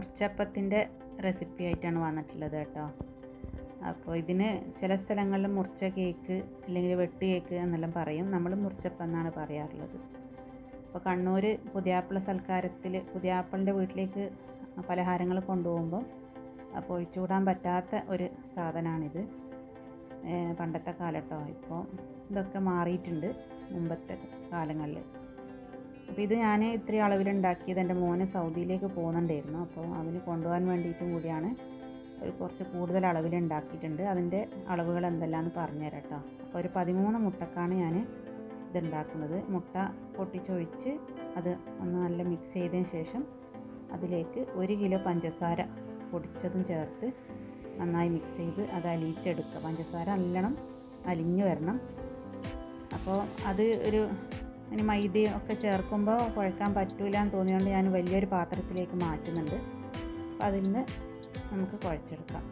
മുറിച്ചപ്പത്തിൻ്റെ recipe ആയിട്ടാണ് വന്നിട്ടുള്ളത് കേട്ടോ അപ്പോൾ ഇതിന് ചില സ്ഥലങ്ങളിൽ മുറിച്ച കേക്ക് അല്ലെങ്കിൽ വെട്ട് കേക്ക് എന്നെല്ലാം പറയും നമ്മൾ മുറിച്ചപ്പം എന്നാണ് പറയാറുള്ളത് അപ്പോൾ കണ്ണൂർ പുതിയാപ്പിള സൽക്കാരത്തിൽ പുതിയാപ്പിളിൻ്റെ വീട്ടിലേക്ക് പലഹാരങ്ങൾ കൊണ്ടുപോകുമ്പോൾ അപ്പോൾ ഒഴിച്ചുകൂടാൻ പറ്റാത്ത ഒരു സാധനമാണിത് ഏഹ് പണ്ടത്തെ കാലട്ടോ ഇപ്പോൾ ഇതൊക്കെ മാറിയിട്ടുണ്ട് മുമ്പത്തെ കാലങ്ങളിൽ അപ്പോൾ ഇത് ഞാൻ ഇത്രയും അളവിലുണ്ടാക്കിയത് എൻ്റെ മോനെ സൗദിയിലേക്ക് പോകുന്നുണ്ടായിരുന്നു അപ്പോൾ അവന് കൊണ്ടുപോകാൻ വേണ്ടിയിട്ടും കൂടിയാണ് ഒരു കുറച്ച് കൂടുതൽ അളവിൽ ഉണ്ടാക്കിയിട്ടുണ്ട് അതിൻ്റെ അളവുകൾ എന്തെല്ലാമെന്ന് പറഞ്ഞുതരാം കേട്ടോ അപ്പോൾ ഒരു പതിമൂന്ന് മുട്ടക്കാണ് ഞാൻ ഇത് ഉണ്ടാക്കുന്നത് മുട്ട പൊട്ടിച്ചൊഴിച്ച് അത് ഒന്ന് നല്ല മിക്സ് ചെയ്തതിന് ശേഷം അതിലേക്ക് ഒരു കിലോ പഞ്ചസാര പൊടിച്ചതും ചേർത്ത് നന്നായി മിക്സ് ചെയ്ത് അത് അലിയിച്ചെടുക്കുക പഞ്ചസാര നല്ലോണം അലിഞ്ഞു വരണം അപ്പോൾ അത് ഒരു ഇനി മൈദയും ഒക്കെ ചേർക്കുമ്പോൾ കുഴക്കാൻ പറ്റൂല എന്ന് തോന്നിയോണ്ട് ഞാൻ വലിയൊരു പാത്രത്തിലേക്ക് മാറ്റുന്നുണ്ട് അപ്പോൾ അതിൽ നിന്ന് നമുക്ക് കുഴച്ചെടുക്കാം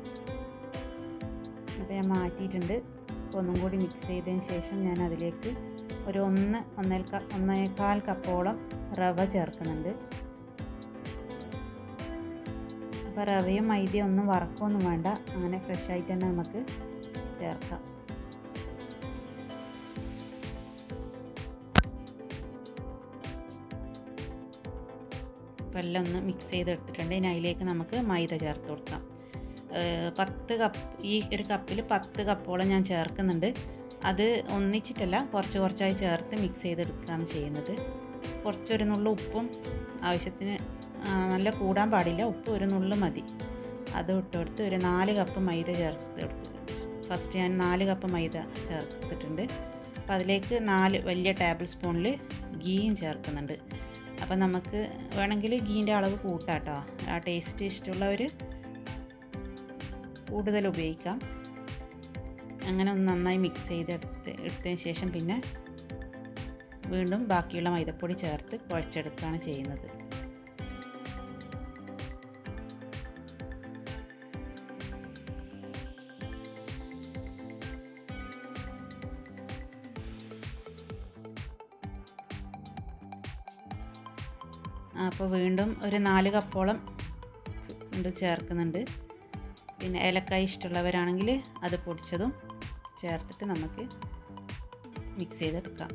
അപ്പോൾ ഞാൻ മാറ്റിയിട്ടുണ്ട് അപ്പോൾ ഒന്നും കൂടി മിക്സ് ചെയ്തതിന് ശേഷം ഞാൻ അതിലേക്ക് ഒരു ഒന്ന് ഒന്നേൽ ക ഒന്നേകാൽ കപ്പോളം റവ ചേർക്കുന്നുണ്ട് അപ്പോൾ റവയും മൈദയും ഒന്നും വറക്കൊന്നും വേണ്ട അങ്ങനെ ഫ്രഷ് ആയിട്ട് തന്നെ നമുക്ക് ചേർക്കാം അപ്പോൾ എല്ലാം ഒന്ന് മിക്സ് ചെയ്തെടുത്തിട്ടുണ്ട് ഇനി അതിലേക്ക് നമുക്ക് മൈദ ചേർത്ത് കൊടുക്കാം ഏഹ് പത്ത് കപ്പ് ഈ ഒരു കപ്പിൽ പത്ത് കപ്പോളം ഞാൻ ചേർക്കുന്നുണ്ട് അത് ഒന്നിച്ചിട്ടല്ല കുറച്ച് കുറച്ചായി ചേർത്ത് മിക്സ് ചെയ്തെടുക്കുകയാണ് ചെയ്യുന്നത് കുറച്ചൊരു നുള്ളു ഉപ്പും ആവശ്യത്തിന് ആ, നല്ല കൂടാൻ പാടില്ല ഉപ്പ് ഒരു നുള്ളു മതി അത് ഇട്ടെടുത്ത് ഒരു നാല് കപ്പ് മൈദ ചേർത്ത് എടുത്ത് ഫസ്റ്റ് ഞാൻ നാല് കപ്പ് മൈദ ചേർത്തിട്ടുണ്ട് അപ്പോൾ അതിലേക്ക് നാല് വലിയ ടേബിൾ സ്പൂണിൽ ഗീയും ചേർക്കുന്നുണ്ട് അപ്പം നമുക്ക് വേണമെങ്കിൽ ഗീൻ്റെ അളവ് കൂട്ടാം കേട്ടോ ആ ടേസ്റ്റ് ഇഷ്ടമുള്ളവർ കൂടുതൽ ഉപയോഗിക്കാം അങ്ങനെ ഒന്ന് നന്നായി മിക്സ് ചെയ്തെടുത്ത് എടുത്തതിന് ശേഷം പിന്നെ വീണ്ടും ബാക്കിയുള്ള മൈദപ്പൊടി ചേർത്ത് കുഴച്ചെടുക്കുകയാണ് ചെയ്യുന്നത് അപ്പോൾ വീണ്ടും ഒരു നാല് കപ്പോളം ഉണ്ട് ചേർക്കുന്നുണ്ട് പിന്നെ ഏലക്കായ ഇഷ്ടമുള്ളവരാണെങ്കിൽ അത് പൊടിച്ചതും ചേർത്തിട്ട് നമുക്ക് മിക്സ് ചെയ്തെടുക്കാം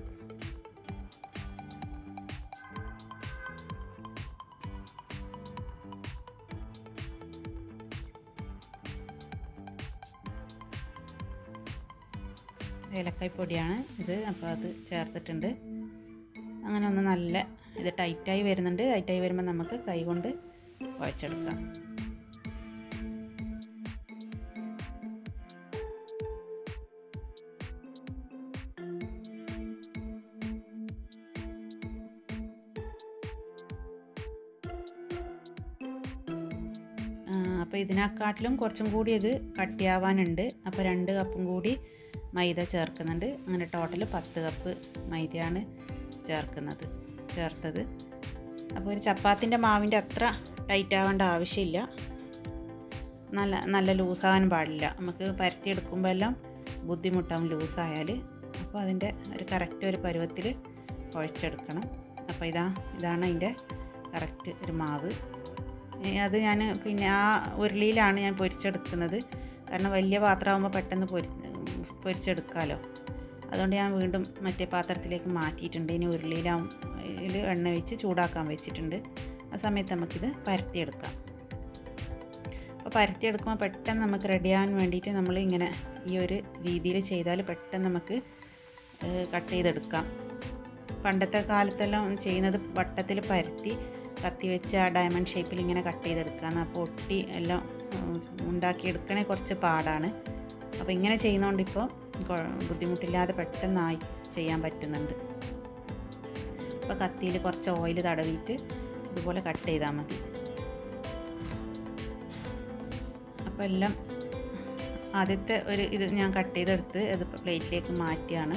ഏലക്കായ പൊടിയാണ് ഇത് അപ്പോൾ അത് ചേർത്തിട്ടുണ്ട് അങ്ങനെ ഒന്ന് നല്ല ഇത് ടൈറ്റായി വരുന്നുണ്ട് ടൈറ്റായി വരുമ്പോൾ നമുക്ക് കൈ കൊണ്ട് കുഴച്ചെടുക്കാം അപ്പോൾ ഇതിനെക്കാട്ടിലും കുറച്ചും കൂടി ഇത് കട്ടിയാവാനുണ്ട് അപ്പോൾ രണ്ട് കപ്പും കൂടി മൈദ ചേർക്കുന്നുണ്ട് അങ്ങനെ ടോട്ടൽ പത്ത് കപ്പ് മൈദയാണ് ചേർക്കുന്നത് ചേർത്തത് അപ്പോൾ ഒരു ചപ്പാത്തിൻ്റെ മാവിൻ്റെ അത്ര ടൈറ്റ് ആവേണ്ട ആവശ്യമില്ല നല്ല നല്ല ലൂസാകാൻ പാടില്ല നമുക്ക് പരത്തിയെടുക്കുമ്പോൾ എല്ലാം ബുദ്ധിമുട്ടാവും ലൂസായാൽ അപ്പോൾ അതിൻ്റെ ഒരു കറക്റ്റ് ഒരു പരുവത്തിൽ കുഴച്ചെടുക്കണം അപ്പോൾ ഇതാ ഇതാണ് അതിൻ്റെ കറക്റ്റ് ഒരു മാവ് ഏ, അത് ഞാൻ പിന്നെ ആ ഉരുളിയിലാണ് ഞാൻ പൊരിച്ചെടുക്കുന്നത് കാരണം വലിയ പാത്രമാകുമ്പോൾ പെട്ടെന്ന് പൊരി പൊരിച്ചെടുക്കാമല്ലോ അതുകൊണ്ട് ഞാൻ വീണ്ടും മറ്റേ പാത്രത്തിലേക്ക് മാറ്റിയിട്ടുണ്ട് ഇനി ഉരുളിയിലാവും ഇതിൽ എണ്ണ വെച്ച് ചൂടാക്കാൻ വെച്ചിട്ടുണ്ട് ആ സമയത്ത് നമുക്കിത് പരത്തിയെടുക്കാം അപ്പോൾ പരത്തിയെടുക്കുമ്പോൾ പെട്ടെന്ന് നമുക്ക് റെഡിയാകാൻ വേണ്ടിയിട്ട് നമ്മൾ ഇങ്ങനെ ഈ ഒരു രീതിയിൽ ചെയ്താൽ പെട്ടെന്ന് നമുക്ക് കട്ട് ചെയ്തെടുക്കാം പണ്ടത്തെ കാലത്തെല്ലാം ചെയ്യുന്നത് വട്ടത്തിൽ പരത്തി കത്തി വെച്ച് ആ ഡയമണ്ട് ഷേപ്പിൽ ഇങ്ങനെ കട്ട് ചെയ്തെടുക്കാന്ന് അപ്പോൾ ഒട്ടി എല്ലാം ഉം, ഉണ്ടാക്കിയെടുക്കണേ കുറച്ച് പാടാണ് അപ്പോൾ ഇങ്ങനെ ചെയ്യുന്നതുകൊണ്ട് ഇപ്പോൾ ബുദ്ധിമുട്ടില്ലാതെ പെട്ടെന്നായി ചെയ്യാൻ പറ്റുന്നുണ്ട് അപ്പോൾ കത്തിയിൽ കുറച്ച് ഓയിൽ തടവിയിട്ട് ഇതുപോലെ കട്ട് ചെയ്താൽ മതി അപ്പോൾ എല്ലാം ആദ്യത്തെ ഒരു ഇത് ഞാൻ കട്ട് ചെയ്തെടുത്ത് ഇത് പ്ലേറ്റിലേക്ക് മാറ്റിയാണ്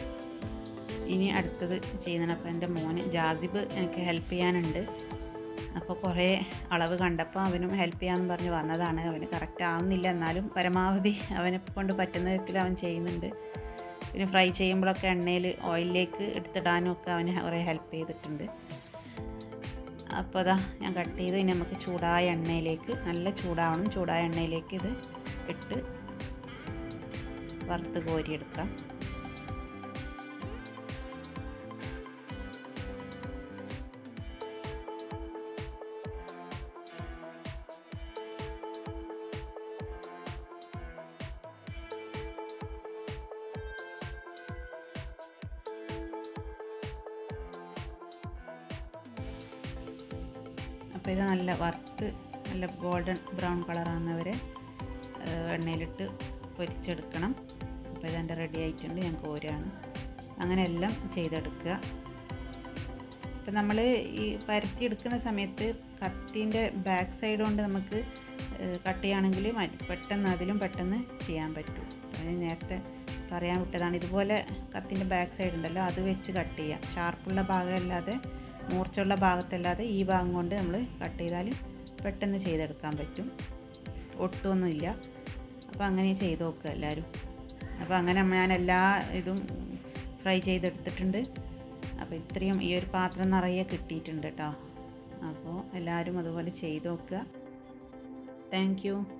ഇനി അടുത്തത് ചെയ്യുന്നതാണ് അപ്പോൾ എൻ്റെ മോന് ജാസിബ് എനിക്ക് ഹെൽപ്പ് ചെയ്യാനുണ്ട് അപ്പോൾ കുറേ അളവ് കണ്ടപ്പോൾ അവനും ഹെൽപ്പ് ചെയ്യാമെന്ന് പറഞ്ഞ് വന്നതാണ് അവന് കറക്റ്റ് ആവുന്നില്ല എന്നാലും പരമാവധി അവനെ കൊണ്ട് പറ്റുന്ന വിധത്തിൽ അവൻ ചെയ്യുന്നുണ്ട് പിന്നെ ഫ്രൈ ചെയ്യുമ്പോഴൊക്കെ എണ്ണയിൽ ഓയിലിലേക്ക് എടുത്തിടാനും ഒക്കെ അവന് കുറേ ഹെൽപ്പ് ചെയ്തിട്ടുണ്ട് അപ്പോൾ അതാ ഞാൻ കട്ട് ചെയ്ത് ഇനി നമുക്ക് ചൂടായ എണ്ണയിലേക്ക് നല്ല ചൂടാവണം ചൂടായ എണ്ണയിലേക്ക് ഇത് ഇട്ട് വറുത്ത് കോരിയെടുക്കാം അപ്പോൾ ഇത് നല്ല വറുത്ത് നല്ല ഗോൾഡൻ ബ്രൗൺ കളറാകുന്നവരെ എണ്ണയിലിട്ട് പൊരിച്ചെടുക്കണം അപ്പോൾ ഇതെൻ്റെ റെഡി ആയിട്ടുണ്ട് ഞാൻ കോരാണ് അങ്ങനെ എല്ലാം ചെയ്തെടുക്കുക ഇപ്പം നമ്മൾ ഈ പരത്തി എടുക്കുന്ന സമയത്ത് കത്തിൻ്റെ ബാക്ക് സൈഡ് കൊണ്ട് നമുക്ക് കട്ട് ചെയ്യുകയാണെങ്കിൽ പെട്ടെന്ന് അതിലും പെട്ടെന്ന് ചെയ്യാൻ പറ്റും അത് നേരത്തെ പറയാൻ വിട്ടതാണ് ഇതുപോലെ കത്തിൻ്റെ ബാക്ക് സൈഡ് ഉണ്ടല്ലോ അത് വെച്ച് കട്ട് ചെയ്യാം ഷാർപ്പുള്ള ഭാഗമല്ലാതെ മൂർച്ചയുള്ള ഭാഗത്തല്ലാതെ ഈ ഭാഗം കൊണ്ട് നമ്മൾ കട്ട് ചെയ്താൽ പെട്ടെന്ന് ചെയ്തെടുക്കാൻ പറ്റും ഒട്ടുമൊന്നുമില്ല അപ്പോൾ അങ്ങനെ ചെയ്ത് നോക്കുക എല്ലാവരും അപ്പോൾ അങ്ങനെ ഞാൻ എല്ലാ ഇതും ഫ്രൈ ചെയ്തെടുത്തിട്ടുണ്ട് അപ്പോൾ ഇത്രയും ഈ ഒരു പാത്രം നിറയെ കിട്ടിയിട്ടുണ്ട് കേട്ടോ അപ്പോൾ എല്ലാവരും അതുപോലെ ചെയ്ത് നോക്കുക താങ്ക്